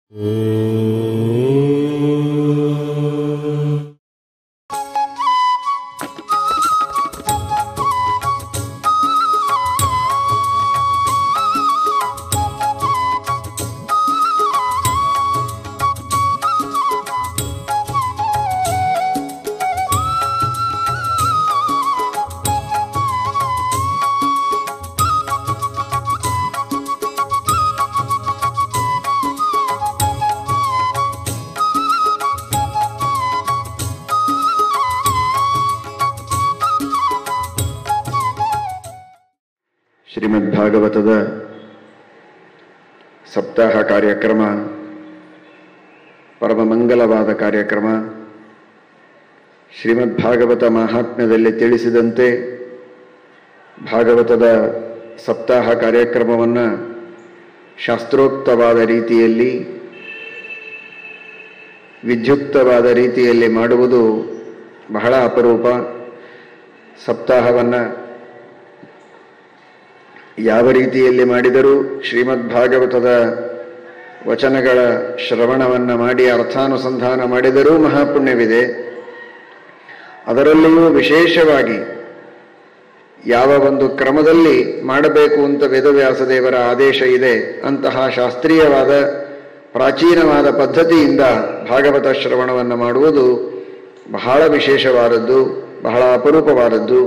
ಶ್ರೀಮದ್ ಭಾಗವತದ ಸಪ್ತಾಹ ಕಾರ್ಯಕ್ರಮ ಪರಮ ಮಂಗಲವಾದ ಕಾರ್ಯಕ್ರಮ ಶ್ರೀಮದ್ ಭಾಗವತ ಮಹಾತ್ಮ್ಯದಲ್ಲಿ ತಿಳಿಸಿದಂತೆ ಭಾಗವತದ ಸಪ್ತಾಹ ಕಾರ್ಯಕ್ರಮವನ್ನು ಶಾಸ್ತ್ರೋಕ್ತವಾದ ರೀತಿಯಲ್ಲಿ ವಿದ್ಯುಕ್ತವಾದ ರೀತಿಯಲ್ಲಿ ಮಾಡುವುದು ಬಹಳ ಅಪರೂಪ ಸಪ್ತಾಹವನ್ನು ಯಾವ ರೀತಿಯಲ್ಲಿ ಮಾಡಿದರೂ ಶ್ರೀಮದ್ ಭಾಗವತದ ವಚನಗಳ ಶ್ರವಣವನ್ನು ಮಾಡಿ ಅರ್ಥಾನುಸಂಧಾನ ಮಾಡಿದರೂ ಮಹಾಪುಣ್ಯವಿದೆ ಅದರಲ್ಲಿಯೂ ವಿಶೇಷವಾಗಿ ಯಾವ ಒಂದು ಕ್ರಮದಲ್ಲಿ ಮಾಡಬೇಕು ಅಂತ ವೇದವ್ಯಾಸದೇವರ ಆದೇಶ ಇದೆ ಅಂತಹ ಶಾಸ್ತ್ರೀಯವಾದ ಪ್ರಾಚೀನವಾದ ಪದ್ಧತಿಯಿಂದ ಭಾಗವತ ಶ್ರವಣವನ್ನು ಮಾಡುವುದು ಬಹಳ ವಿಶೇಷವಾದದ್ದು ಬಹಳ ಅಪರೂಪವಾದದ್ದು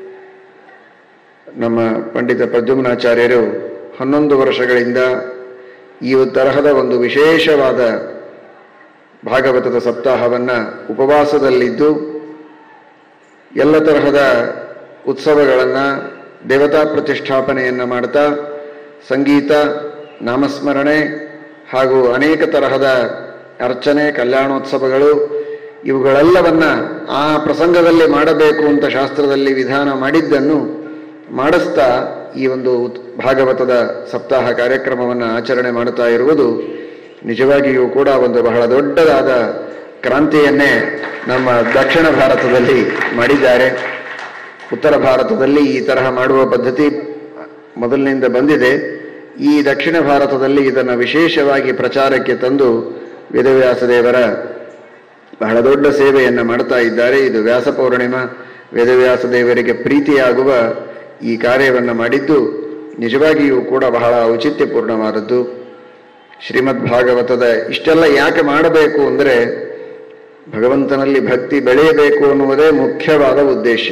ನಮ್ಮ ಪಂಡಿತ ಪ್ರದ್ಯುಮ್ನಾಚಾರ್ಯರು ಹನ್ನೊಂದು ವರ್ಷಗಳಿಂದ ಈ ತರಹದ ಒಂದು ವಿಶೇಷವಾದ ಭಾಗವತದ ಸಪ್ತಾಹವನ್ನು ಉಪವಾಸದಲ್ಲಿದ್ದು ಎಲ್ಲ ತರಹದ ಉತ್ಸವಗಳನ್ನು ದೇವತಾ ಪ್ರತಿಷ್ಠಾಪನೆಯನ್ನು ಮಾಡ್ತಾ ಸಂಗೀತ ನಾಮಸ್ಮರಣೆ ಹಾಗೂ ಅನೇಕ ತರಹದ ಅರ್ಚನೆ ಕಲ್ಯಾಣೋತ್ಸವಗಳು ಇವುಗಳೆಲ್ಲವನ್ನ ಆ ಪ್ರಸಂಗದಲ್ಲಿ ಮಾಡಬೇಕು ಅಂತ ಶಾಸ್ತ್ರದಲ್ಲಿ ವಿಧಾನ ಮಾಡಿದ್ದನ್ನು ಮಾಡಿಸ್ತಾ ಈ ಒಂದು ಉತ್- ಭಾಗವತದ ಸಪ್ತಾಹ ಕಾರ್ಯಕ್ರಮವನ್ನು ಆಚರಣೆ ಮಾಡುತ್ತಾ ಇರುವುದು ನಿಜವಾಗಿಯೂ ಕೂಡ ಒಂದು ಬಹಳ ದೊಡ್ಡದಾದ ಕ್ರಾಂತಿಯನ್ನೇ ನಮ್ಮ ದಕ್ಷಿಣ ಭಾರತದಲ್ಲಿ ಮಾಡಿದ್ದಾರೆ ಉತ್ತರ ಭಾರತದಲ್ಲಿ ಈ ತರಹ ಮಾಡುವ ಪದ್ಧತಿ ಮೊದಲಿನಿಂದ ಬಂದಿದೆ ಈ ದಕ್ಷಿಣ ಭಾರತದಲ್ಲಿ ಇದನ್ನು ವಿಶೇಷವಾಗಿ ಪ್ರಚಾರಕ್ಕೆ ತಂದು ವೇದವ್ಯಾಸದೇವರ ಬಹಳ ದೊಡ್ಡ ಸೇವೆಯನ್ನು ಮಾಡ್ತಾ ಇದ್ದಾರೆ ಇದು ವ್ಯಾಸ ಪೌರ್ಣಿಮಾ ವೇದವ್ಯಾಸ ದೇವರಿಗೆ ಪ್ರೀತಿಯಾಗುವ ಈ ಕಾರ್ಯವನ್ನು ಮಾಡಿದ್ದು ನಿಜವಾಗಿಯೂ ಕೂಡ ಬಹಳ ಔಚಿತ್ಯಪೂರ್ಣವಾದದ್ದು ಶ್ರೀಮದ್ ಭಾಗವತದ ಇಷ್ಟೆಲ್ಲ ಯಾಕೆ ಮಾಡಬೇಕು ಅಂದರೆ ಭಗವಂತನಲ್ಲಿ ಭಕ್ತಿ ಬೆಳೆಯಬೇಕು ಅನ್ನುವುದೇ ಮುಖ್ಯವಾದ ಉದ್ದೇಶ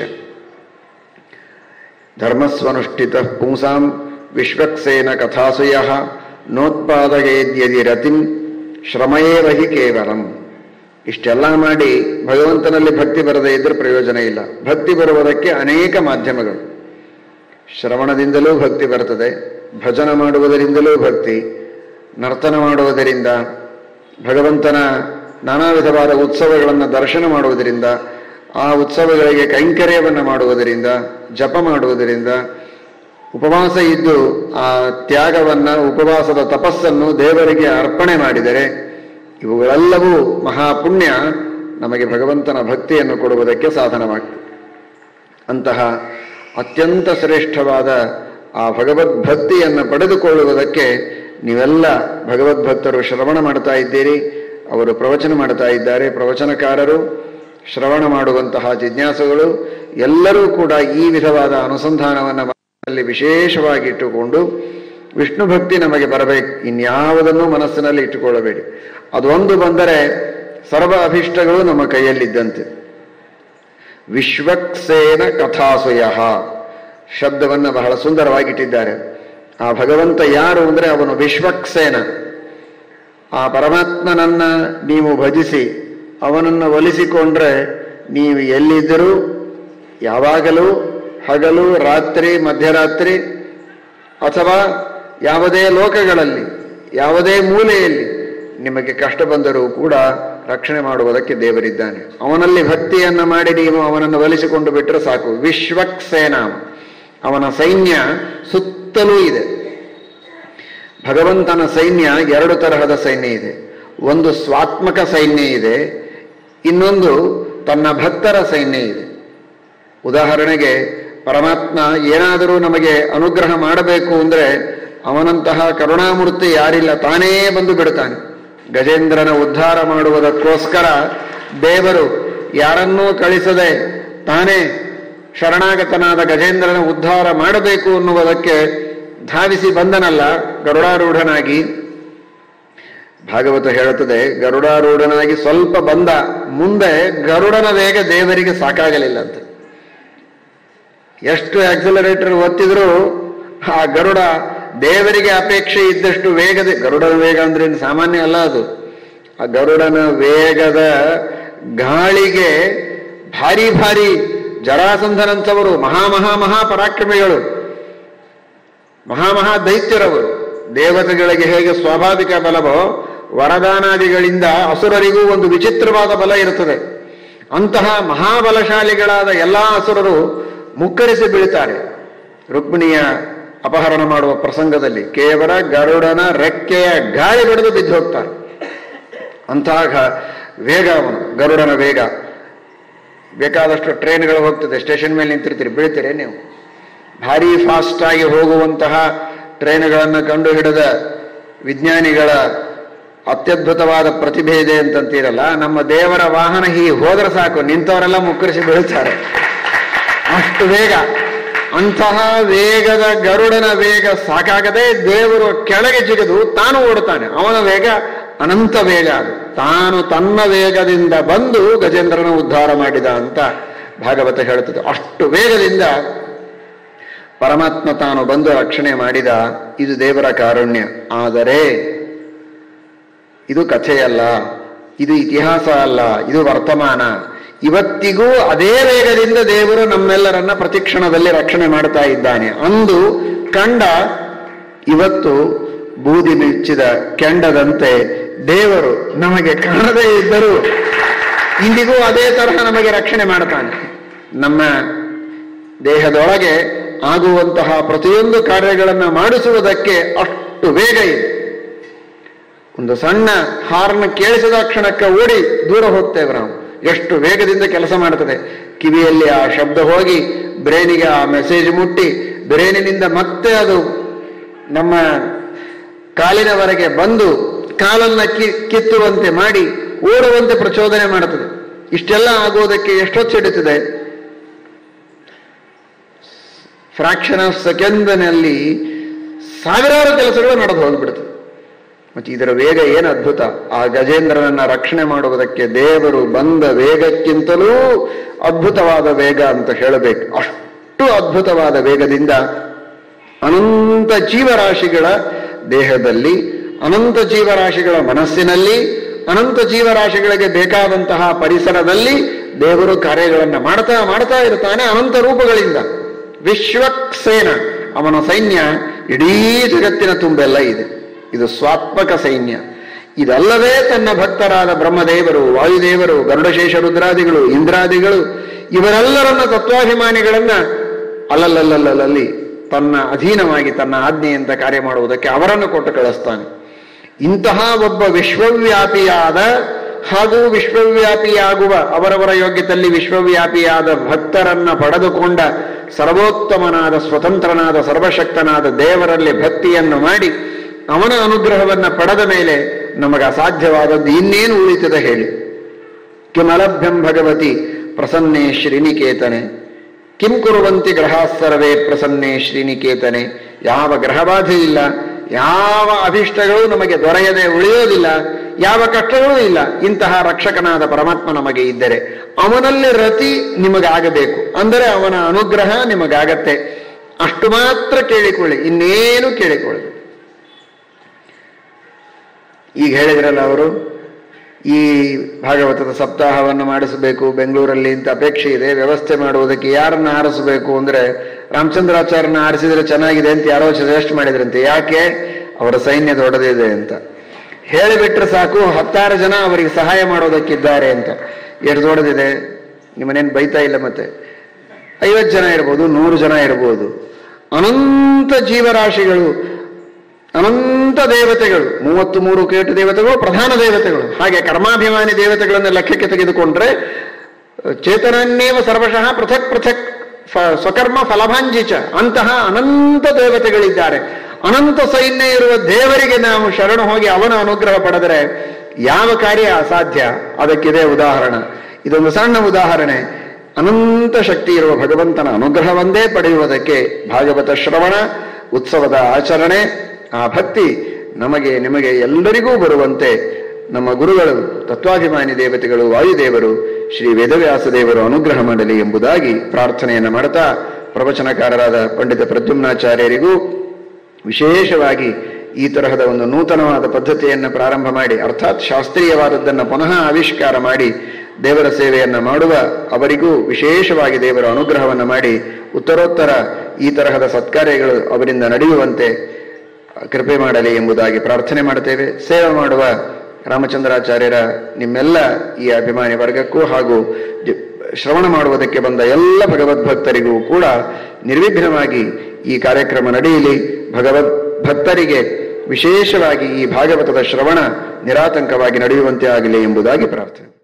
ಧರ್ಮಸ್ವನುಷ್ಠಿತ ಪುಂಸಾಂ ವಿಶ್ವಕ್ಸೇನ ಕಥಾಸುಯ ನೋತ್ಪಾದಯೇದ್ಯದಿ ರತಿಂ ಶ್ರಮಯೇವ ಹಿ ಕೇವಲಂ ಇಷ್ಟೆಲ್ಲ ಮಾಡಿ ಭಗವಂತನಲ್ಲಿ ಭಕ್ತಿ ಬರದೇ ಇದ್ರೆ ಪ್ರಯೋಜನ ಇಲ್ಲ ಭಕ್ತಿ ಬರುವುದಕ್ಕೆ ಅನೇಕ ಮಾಧ್ಯಮಗಳು ಶ್ರವಣದಿಂದಲೂ ಭಕ್ತಿ ಬರ್ತದೆ ಭಜನ ಮಾಡುವುದರಿಂದಲೂ ಭಕ್ತಿ ನರ್ತನ ಮಾಡುವುದರಿಂದ ಭಗವಂತನ ನಾನಾ ವಿಧವಾದ ಉತ್ಸವಗಳನ್ನು ದರ್ಶನ ಮಾಡುವುದರಿಂದ ಆ ಉತ್ಸವಗಳಿಗೆ ಕೈಂಕರ್ಯವನ್ನು ಮಾಡುವುದರಿಂದ ಜಪ ಮಾಡುವುದರಿಂದ ಉಪವಾಸ ಇದ್ದು ಆ ತ್ಯಾಗವನ್ನ ಉಪವಾಸದ ತಪಸ್ಸನ್ನು ದೇವರಿಗೆ ಅರ್ಪಣೆ ಮಾಡಿದರೆ ಇವುಗಳೆಲ್ಲವೂ ಮಹಾಪುಣ್ಯ ನಮಗೆ ಭಗವಂತನ ಭಕ್ತಿಯನ್ನು ಕೊಡುವುದಕ್ಕೆ ಸಾಧನವಾಗ್ತದೆ ಅಂತಹ ಅತ್ಯಂತ ಶ್ರೇಷ್ಠವಾದ ಆ ಭಗವದ್ಭಕ್ತಿಯನ್ನು ಪಡೆದುಕೊಳ್ಳುವುದಕ್ಕೆ ನೀವೆಲ್ಲ ಭಗವದ್ಭಕ್ತರು ಶ್ರವಣ ಮಾಡ್ತಾ ಇದ್ದೀರಿ ಅವರು ಪ್ರವಚನ ಮಾಡ್ತಾ ಇದ್ದಾರೆ ಪ್ರವಚನಕಾರರು ಶ್ರವಣ ಮಾಡುವಂತಹ ಜಿಜ್ಞಾಸುಗಳು ಎಲ್ಲರೂ ಕೂಡ ಈ ವಿಧವಾದ ಅನುಸಂಧಾನವನ್ನು ಮನಸ್ಸಿನಲ್ಲಿ ವಿಶೇಷವಾಗಿ ಇಟ್ಟುಕೊಂಡು ವಿಷ್ಣು ಭಕ್ತಿ ನಮಗೆ ಬರಬೇಕು ಇನ್ಯಾವುದನ್ನು ಮನಸ್ಸಿನಲ್ಲಿ ಇಟ್ಟುಕೊಳ್ಳಬೇಡಿ ಅದೊಂದು ಬಂದರೆ ಸರ್ವ ಅಭಿಷ್ಟಗಳು ನಮ್ಮ ಕೈಯಲ್ಲಿದ್ದಂತೆ ವಿಶ್ವಕ್ಸೇನ ಕಥಾಸುಯ ಶಬ್ದವನ್ನು ಬಹಳ ಸುಂದರವಾಗಿಟ್ಟಿದ್ದಾರೆ ಆ ಭಗವಂತ ಯಾರು ಅಂದರೆ ಅವನು ವಿಶ್ವಕ್ಸೇನ ಆ ಪರಮಾತ್ಮನನ್ನ ನೀವು ಭಜಿಸಿ ಅವನನ್ನು ಒಲಿಸಿಕೊಂಡ್ರೆ ನೀವು ಎಲ್ಲಿದ್ದರೂ ಯಾವಾಗಲೂ ಹಗಲು ರಾತ್ರಿ ಮಧ್ಯರಾತ್ರಿ ಅಥವಾ ಯಾವುದೇ ಲೋಕಗಳಲ್ಲಿ ಯಾವುದೇ ಮೂಲೆಯಲ್ಲಿ ನಿಮಗೆ ಕಷ್ಟ ಬಂದರೂ ಕೂಡ ರಕ್ಷಣೆ ಮಾಡುವುದಕ್ಕೆ ದೇವರಿದ್ದಾನೆ ಅವನಲ್ಲಿ ಭಕ್ತಿಯನ್ನು ಮಾಡಿ ನೀವು ಅವನನ್ನು ಒಲಿಸಿಕೊಂಡು ಬಿಟ್ಟರೆ ಸಾಕು ವಿಶ್ವಕ್ಸೇನ ಅವನ ಸೈನ್ಯ ಸುತ್ತಲೂ ಇದೆ ಭಗವಂತನ ಸೈನ್ಯ ಎರಡು ತರಹದ ಸೈನ್ಯ ಇದೆ ಒಂದು ಸ್ವಾತ್ಮಕ ಸೈನ್ಯ ಇದೆ ಇನ್ನೊಂದು ತನ್ನ ಭಕ್ತರ ಸೈನ್ಯ ಇದೆ ಉದಾಹರಣೆಗೆ ಪರಮಾತ್ಮ ಏನಾದರೂ ನಮಗೆ ಅನುಗ್ರಹ ಮಾಡಬೇಕು ಅಂದ್ರೆ ಅವನಂತಹ ಕರುಣಾಮೂರ್ತಿ ಯಾರಿಲ್ಲ ತಾನೇ ಬಂದು ಬಿಡ್ತಾನೆ ಗಜೇಂದ್ರನ ಉದ್ಧಾರ ಮಾಡುವುದಕ್ಕೋಸ್ಕರ ದೇವರು ಯಾರನ್ನೂ ಕಳಿಸದೆ ತಾನೇ ಶರಣಾಗತನಾದ ಗಜೇಂದ್ರನ ಉದ್ಧಾರ ಮಾಡಬೇಕು ಅನ್ನುವುದಕ್ಕೆ ಧಾವಿಸಿ ಬಂದನಲ್ಲ ಗರುಡಾರೂಢನಾಗಿ ಭಾಗವತ ಹೇಳುತ್ತದೆ ಗರುಡಾರೂಢನಾಗಿ ಸ್ವಲ್ಪ ಬಂದ ಮುಂದೆ ಗರುಡನ ವೇಗ ದೇವರಿಗೆ ಸಾಕಾಗಲಿಲ್ಲ ಅಂತ ಎಷ್ಟು ಆಕ್ಸಿಲರೇಟರ್ ಒತ್ತಿದ್ರು ಆ ಗರುಡ ದೇವರಿಗೆ ಅಪೇಕ್ಷೆ ಇದ್ದಷ್ಟು ವೇಗದ ಗರುಡನ ವೇಗ ಅಂದ್ರೆ ಏನು ಸಾಮಾನ್ಯ ಅಲ್ಲ ಅದು ಆ ಗರುಡನ ವೇಗದ ಗಾಳಿಗೆ ಭಾರಿ ಭಾರಿ ಜರಾಸಂಧನಂತವರು ಮಹಾ ಮಹಾ ಮಹಾ ಪರಾಕ್ರಮಿಗಳು ಮಹಾ ಮಹಾ ದೈತ್ಯರವರು ದೇವತೆಗಳಿಗೆ ಹೇಗೆ ಸ್ವಾಭಾವಿಕ ಬಲವೋ ವರದಾನಾದಿಗಳಿಂದ ಅಸುರರಿಗೂ ಒಂದು ವಿಚಿತ್ರವಾದ ಬಲ ಇರುತ್ತದೆ ಅಂತಹ ಮಹಾಬಲಶಾಲಿಗಳಾದ ಎಲ್ಲಾ ಅಸುರರು ಮುಕ್ಕರಿಸಿ ಬೀಳ್ತಾರೆ ರುಕ್ಮಿಣಿಯ ಅಪಹರಣ ಮಾಡುವ ಪ್ರಸಂಗದಲ್ಲಿ ಕೇವಲ ಗರುಡನ ರೆಕ್ಕೆಯ ಗಾಳಿ ಬಡಿದು ಬಿದ್ದು ಹೋಗ್ತಾರೆ ಅಂತಹ ಗ- ವೇಗ ಅವನು ಗರುಡನ ವೇಗ ಬೇಕಾದಷ್ಟು ಟ್ರೈನ್ಗಳು ಹೋಗ್ತದೆ ಸ್ಟೇಷನ್ ಮೇಲೆ ನಿಂತಿರ್ತೀರಿ ಬೀಳ್ತೀರಿ ನೀವು ಭಾರಿ ಫಾಸ್ಟ್ ಆಗಿ ಹೋಗುವಂತಹ ಟ್ರೈನ್ಗಳನ್ನು ಕಂಡು ಹಿಡಿದ ವಿಜ್ಞಾನಿಗಳ ಅತ್ಯದ್ಭುತವಾದ ಪ್ರತಿಭೆ ಇದೆ ಅಂತಂತೀರಲ್ಲ ನಮ್ಮ ದೇವರ ವಾಹನ ಹೀಗೆ ಹೋದ್ರೆ ಸಾಕು ನಿಂತವರೆಲ್ಲ ಮುಕ್ಕರಿಸಿ ಬೀಳ್ತಾರೆ ಅಷ್ಟು ವೇಗ ಅಂತಹ ವೇಗದ ಗರುಡನ ವೇಗ ಸಾಕಾಗದೆ ದೇವರು ಕೆಳಗೆ ಜಿಗಿದು ತಾನು ಓಡುತ್ತಾನೆ ಅವನ ವೇಗ ಅನಂತ ವೇಗ ಅದು ತಾನು ತನ್ನ ವೇಗದಿಂದ ಬಂದು ಗಜೇಂದ್ರನ ಉದ್ಧಾರ ಮಾಡಿದ ಅಂತ ಭಾಗವತ ಹೇಳುತ್ತದೆ ಅಷ್ಟು ವೇಗದಿಂದ ಪರಮಾತ್ಮ ತಾನು ಬಂದು ರಕ್ಷಣೆ ಮಾಡಿದ ಇದು ದೇವರ ಕಾರುಣ್ಯ ಆದರೆ ಇದು ಕಥೆಯಲ್ಲ ಇದು ಇತಿಹಾಸ ಅಲ್ಲ ಇದು ವರ್ತಮಾನ ಇವತ್ತಿಗೂ ಅದೇ ವೇಗದಿಂದ ದೇವರು ನಮ್ಮೆಲ್ಲರನ್ನ ಪ್ರತಿಕ್ಷಣದಲ್ಲಿ ರಕ್ಷಣೆ ಮಾಡ್ತಾ ಇದ್ದಾನೆ ಅಂದು ಕಂಡ ಇವತ್ತು ಬೂದಿ ಮಿಚ್ಚಿದ ಕೆಂಡದಂತೆ ದೇವರು ನಮಗೆ ಕಾಣದೇ ಇದ್ದರೂ ಇಂದಿಗೂ ಅದೇ ತರಹ ನಮಗೆ ರಕ್ಷಣೆ ಮಾಡ್ತಾನೆ ನಮ್ಮ ದೇಹದೊಳಗೆ ಆಗುವಂತಹ ಪ್ರತಿಯೊಂದು ಕಾರ್ಯಗಳನ್ನು ಮಾಡಿಸುವುದಕ್ಕೆ ಅಷ್ಟು ವೇಗ ಇದೆ ಒಂದು ಸಣ್ಣ ಹಾರ್ನ್ ಕೇಳಿಸಿದ ಕ್ಷಣಕ್ಕೆ ಓಡಿ ದೂರ ಹೋಗ್ತೇವೆ ನಾವು ಎಷ್ಟು ವೇಗದಿಂದ ಕೆಲಸ ಮಾಡುತ್ತದೆ ಕಿವಿಯಲ್ಲಿ ಆ ಶಬ್ದ ಹೋಗಿ ಬ್ರೇನಿಗೆ ಆ ಮೆಸೇಜ್ ಮುಟ್ಟಿ ಬ್ರೇನಿನಿಂದ ಮತ್ತೆ ಅದು ನಮ್ಮ ಕಾಲಿನವರೆಗೆ ಬಂದು ಕಾಲನ್ನ ಕಿ ಕಿತ್ತುವಂತೆ ಮಾಡಿ ಓಡುವಂತೆ ಪ್ರಚೋದನೆ ಮಾಡುತ್ತದೆ ಇಷ್ಟೆಲ್ಲ ಆಗುವುದಕ್ಕೆ ಎಷ್ಟೊತ್ತು ಹಿಡಿತದೆ ಫ್ರಾಕ್ಷನ್ ಆಫ್ ಸೆಕೆಂಡ್ನಲ್ಲಿ ಸಾವಿರಾರು ಕೆಲಸಗಳು ನಡೆದು ಹೋಗ್ಬಿಡ್ತದೆ ಮತ್ತೆ ಇದರ ವೇಗ ಏನು ಅದ್ಭುತ ಆ ಗಜೇಂದ್ರನನ್ನ ರಕ್ಷಣೆ ಮಾಡುವುದಕ್ಕೆ ದೇವರು ಬಂದ ವೇಗಕ್ಕಿಂತಲೂ ಅದ್ಭುತವಾದ ವೇಗ ಅಂತ ಹೇಳಬೇಕು ಅಷ್ಟು ಅದ್ಭುತವಾದ ವೇಗದಿಂದ ಅನಂತ ಜೀವರಾಶಿಗಳ ದೇಹದಲ್ಲಿ ಅನಂತ ಜೀವರಾಶಿಗಳ ಮನಸ್ಸಿನಲ್ಲಿ ಅನಂತ ಜೀವರಾಶಿಗಳಿಗೆ ಬೇಕಾದಂತಹ ಪರಿಸರದಲ್ಲಿ ದೇವರು ಕಾರ್ಯಗಳನ್ನು ಮಾಡ್ತಾ ಮಾಡ್ತಾ ಇರ್ತಾನೆ ಅನಂತ ರೂಪಗಳಿಂದ ವಿಶ್ವಕ್ಸೇನ ಅವನ ಸೈನ್ಯ ಇಡೀ ಜಗತ್ತಿನ ತುಂಬೆಲ್ಲ ಇದೆ ಇದು ಸ್ವಾತ್ಮಕ ಸೈನ್ಯ ಇದಲ್ಲದೆ ತನ್ನ ಭಕ್ತರಾದ ಬ್ರಹ್ಮದೇವರು ವಾಯುದೇವರು ಗರುಡಶೇಷ ರುದ್ರಾದಿಗಳು ಇಂದ್ರಾದಿಗಳು ಇವರೆಲ್ಲರನ್ನ ತತ್ವಾಭಿಮಾನಿಗಳನ್ನ ಅಲ್ಲಲ್ಲಲ್ಲಲ್ಲಿ ತನ್ನ ಅಧೀನವಾಗಿ ತನ್ನ ಆಜ್ಞೆಯಂತ ಕಾರ್ಯ ಮಾಡುವುದಕ್ಕೆ ಅವರನ್ನು ಕೊಟ್ಟು ಕಳಿಸ್ತಾನೆ ಇಂತಹ ಒಬ್ಬ ವಿಶ್ವವ್ಯಾಪಿಯಾದ ಹಾಗೂ ವಿಶ್ವವ್ಯಾಪಿಯಾಗುವ ಅವರವರ ಯೋಗ್ಯತೆಯಲ್ಲಿ ವಿಶ್ವವ್ಯಾಪಿಯಾದ ಭಕ್ತರನ್ನ ಪಡೆದುಕೊಂಡ ಸರ್ವೋತ್ತಮನಾದ ಸ್ವತಂತ್ರನಾದ ಸರ್ವಶಕ್ತನಾದ ದೇವರಲ್ಲಿ ಭಕ್ತಿಯನ್ನು ಮಾಡಿ ಅವನ ಅನುಗ್ರಹವನ್ನ ಪಡೆದ ಮೇಲೆ ನಮಗೆ ಅಸಾಧ್ಯವಾದದ್ದು ಇನ್ನೇನು ಉಳಿತದೆ ಹೇಳಿ ಕಿಮಲಭ್ಯಂ ಭಗವತಿ ಪ್ರಸನ್ನೇ ಶ್ರೀನಿಕೇತನೆ ಕಿಂ ಕುರುವಂತಿ ಗ್ರಹ ಸರ್ವೇ ಪ್ರಸನ್ನೇ ಶ್ರೀನಿಕೇತನೆ ಯಾವ ಗ್ರಹಬಾಧೆ ಇಲ್ಲ ಯಾವ ಅಭಿಷ್ಟಗಳು ನಮಗೆ ದೊರೆಯದೆ ಉಳಿಯೋದಿಲ್ಲ ಯಾವ ಕಷ್ಟಗಳೂ ಇಲ್ಲ ಇಂತಹ ರಕ್ಷಕನಾದ ಪರಮಾತ್ಮ ನಮಗೆ ಇದ್ದರೆ ಅವನಲ್ಲಿ ರತಿ ನಿಮಗಾಗಬೇಕು ಅಂದರೆ ಅವನ ಅನುಗ್ರಹ ನಿಮಗಾಗತ್ತೆ ಅಷ್ಟು ಮಾತ್ರ ಕೇಳಿಕೊಳ್ಳಿ ಇನ್ನೇನು ಕೇಳಿಕೊಳ್ಳಿ ಈಗ ಹೇಳಿದ್ರಲ್ಲ ಅವರು ಈ ಭಾಗವತದ ಸಪ್ತಾಹವನ್ನು ಮಾಡಿಸಬೇಕು ಬೆಂಗಳೂರಲ್ಲಿ ಇಂಥ ಅಪೇಕ್ಷೆ ಇದೆ ವ್ಯವಸ್ಥೆ ಮಾಡುವುದಕ್ಕೆ ಯಾರನ್ನ ಆರಿಸಬೇಕು ಅಂದ್ರೆ ರಾಮಚಂದ್ರಾಚಾರ್ಯನ ಆರಿಸಿದ್ರೆ ಚೆನ್ನಾಗಿದೆ ಅಂತ ಯಾರೋ ಸಜೆಸ್ಟ್ ಮಾಡಿದ್ರಂತೆ ಯಾಕೆ ಅವರ ಸೈನ್ಯ ದೊಡ್ಡದಿದೆ ಅಂತ ಹೇಳಿಬಿಟ್ರೆ ಸಾಕು ಹತ್ತಾರು ಜನ ಅವರಿಗೆ ಸಹಾಯ ಮಾಡೋದಕ್ಕಿದ್ದಾರೆ ಅಂತ ಎಷ್ಟು ದೊಡ್ಡದಿದೆ ನಿಮ್ಮನೇನು ಬೈತಾ ಇಲ್ಲ ಮತ್ತೆ ಐವತ್ತು ಜನ ಇರ್ಬೋದು ನೂರು ಜನ ಇರ್ಬೋದು ಅನಂತ ಜೀವರಾಶಿಗಳು ಅನಂತ ದೇವತೆಗಳು ಮೂವತ್ತು ಮೂರು ಕೇಟು ದೇವತೆಗಳು ಪ್ರಧಾನ ದೇವತೆಗಳು ಹಾಗೆ ಕರ್ಮಾಭಿಮಾನಿ ದೇವತೆಗಳನ್ನು ಲೆಕ್ಕಕ್ಕೆ ತೆಗೆದುಕೊಂಡ್ರೆ ಚೇತನನ್ನೇವ ಸರ್ವಶಃ ಪೃಥಕ್ ಪೃಥಕ್ ಫ- ಸ್ವಕರ್ಮ ಫಲಭಾಂಜಿಚ ಅಂತಹ ಅನಂತ ದೇವತೆಗಳಿದ್ದಾರೆ ಅನಂತ ಸೈನ್ಯ ಇರುವ ದೇವರಿಗೆ ನಾವು ಶರಣು ಹೋಗಿ ಅವನ ಅನುಗ್ರಹ ಪಡೆದರೆ ಯಾವ ಕಾರ್ಯ ಅಸಾಧ್ಯ ಅದಕ್ಕಿದೆ ಉದಾಹರಣೆ ಇದೊಂದು ಸಣ್ಣ ಉದಾಹರಣೆ ಅನಂತ ಶಕ್ತಿ ಇರುವ ಭಗವಂತನ ಅನುಗ್ರಹವೊಂದೇ ಪಡೆಯುವುದಕ್ಕೆ ಭಾಗವತ ಶ್ರವಣ ಉತ್ಸವದ ಆಚರಣೆ ಆ ಭಕ್ತಿ ನಮಗೆ ನಿಮಗೆ ಎಲ್ಲರಿಗೂ ಬರುವಂತೆ ನಮ್ಮ ಗುರುಗಳು ತತ್ವಾಭಿಮಾನಿ ದೇವತೆಗಳು ವಾಯುದೇವರು ಶ್ರೀ ವೇದವ್ಯಾಸ ದೇವರು ಅನುಗ್ರಹ ಮಾಡಲಿ ಎಂಬುದಾಗಿ ಪ್ರಾರ್ಥನೆಯನ್ನು ಮಾಡ್ತಾ ಪ್ರವಚನಕಾರರಾದ ಪಂಡಿತ ಪ್ರದ್ಯುಮ್ನಾಚಾರ್ಯರಿಗೂ ವಿಶೇಷವಾಗಿ ಈ ತರಹದ ಒಂದು ನೂತನವಾದ ಪದ್ಧತಿಯನ್ನು ಪ್ರಾರಂಭ ಮಾಡಿ ಅರ್ಥಾತ್ ಶಾಸ್ತ್ರೀಯವಾದದ್ದನ್ನು ಪುನಃ ಆವಿಷ್ಕಾರ ಮಾಡಿ ದೇವರ ಸೇವೆಯನ್ನ ಮಾಡುವ ಅವರಿಗೂ ವಿಶೇಷವಾಗಿ ದೇವರ ಅನುಗ್ರಹವನ್ನು ಮಾಡಿ ಉತ್ತರೋತ್ತರ ಈ ತರಹದ ಸತ್ಕಾರ್ಯಗಳು ಅವರಿಂದ ನಡೆಯುವಂತೆ ಕೃಪೆ ಮಾಡಲಿ ಎಂಬುದಾಗಿ ಪ್ರಾರ್ಥನೆ ಮಾಡುತ್ತೇವೆ ಸೇವೆ ಮಾಡುವ ರಾಮಚಂದ್ರಾಚಾರ್ಯರ ನಿಮ್ಮೆಲ್ಲ ಈ ಅಭಿಮಾನಿ ವರ್ಗಕ್ಕೂ ಹಾಗೂ ಜ- ಶ್ರವಣ ಮಾಡುವುದಕ್ಕೆ ಬಂದ ಎಲ್ಲ ಭಗವದ್ಭಕ್ತರಿಗೂ ಕೂಡ ನಿರ್ವಿಘ್ನವಾಗಿ ಈ ಕಾರ್ಯಕ್ರಮ ನಡೆಯಲಿ ಭಗವದ್ ಭಕ್ತರಿಗೆ ವಿಶೇಷವಾಗಿ ಈ ಭಾಗವತದ ಶ್ರವಣ ನಿರಾತಂಕವಾಗಿ ನಡೆಯುವಂತೆ ಆಗಲಿ ಎಂಬುದಾಗಿ ಪ್ರಾರ್ಥನೆ